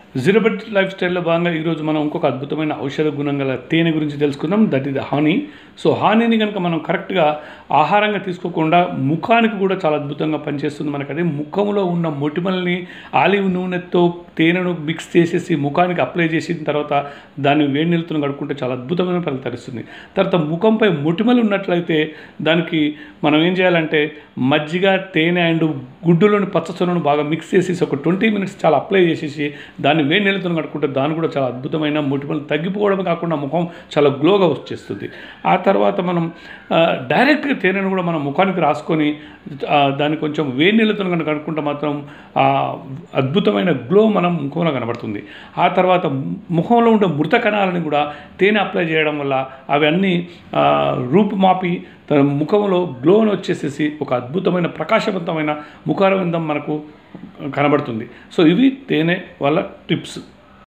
zero budget life స్టైల్లో భాగంగా ఈరోజు మనం ఇంకొక అద్భుతమైన ఔషధ గుణం గల తేనె గురించి తెలుసుకుందాం దట్ ఈస్ హానీ సో హానీని కనుక మనం కరెక్ట్గా ఆహారంగా తీసుకోకుండా ముఖానికి కూడా చాలా అద్భుతంగా పనిచేస్తుంది మనకు అదే ముఖంలో ఉన్న మొటిమల్ని ఆలివ్ నూనెతో తేనెను మిక్స్ చేసేసి ముఖానికి అప్లై చేసిన తర్వాత దాన్ని వేడి నీళ్ళతో కడుక్కుంటే చాలా అద్భుతమైన ఫలితాలు ఇస్తుంది తర్వాత ముఖంపై మొటిమలు ఉన్నట్లయితే దానికి మనం ఏం చేయాలంటే మజ్జిగ తేనె అండ్ గుడ్డులోని పచ్చసొనను బాగా మిక్స్ చేసేసి ఒక ట్వంటీ మినిట్స్ చాలా అప్లై చేసేసి దాన్ని వేడి నీళ్ళతో కడుక్కుంటే దాన్ని కూడా చాలా అద్భుతమైన మొటిమలు తగ్గిపోవడం కాకుండా ముఖం చాలా గ్లోగా వచ్చేస్తుంది ఆ తర్వాత మనం ఆ, డైరెక్ట్గా తేనెను కూడా మనం ముఖానికి రాసుకొని ఆ, దాన్ని కొంచెం వేడి నీళ్ళతో కనుక కడుక్కుంటే మాత్రం ఆ అద్భుతమైన గ్లో మనం ముఖంలో కనబడుతుంది ఆ తర్వాత ముఖంలో ఉండే మృత కణాలని కూడా తేనె అప్లై చేయడం వల్ల అవన్నీ ఆ, రూపుమాపి తన ముఖంలో గ్లోని వచ్చేసేసి ఒక అద్భుతమైన ప్రకాశవంతమైన ముఖారవిందం మనకు కనబడుతుంది సో ఇవి తేనె వల్ల టిప్స్